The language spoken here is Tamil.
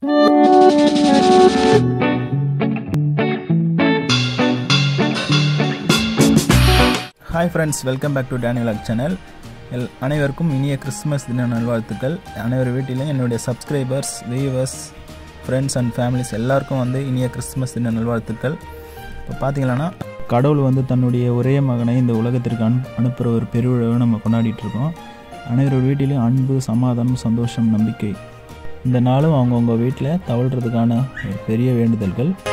hi friends welcome back to Daniel channel எல் அனைவருக்கும் இனிய கிறிஸ்மஸ் தின நல்வாழ்த்துக்கள் அனைவர் வீட்டிலும் என்னுடைய subscribers viewers friends and families எல்லாருக்கும் வந்து இனிய கிறிஸ்மஸ் தின நல்வாழ்த்துக்கள் இப்போ பார்த்தீங்கன்னா கடவுள் வந்து தன்னுடைய ஒரே மகனை இந்த உலகத்திற்கு அனு அனுப்புகிற ஒரு பெருவிழாவை நம்ம கொண்டாடிட்டு இருக்கோம் அனைவரோட வீட்டிலும் அன்பு சமாதானம் சந்தோஷம் நம்பிக்கை இந்த நாளும் அவங்கவுங்க வீட்டில் தவழ்கிறதுக்கான ஒரு பெரிய வேண்டுதல்கள்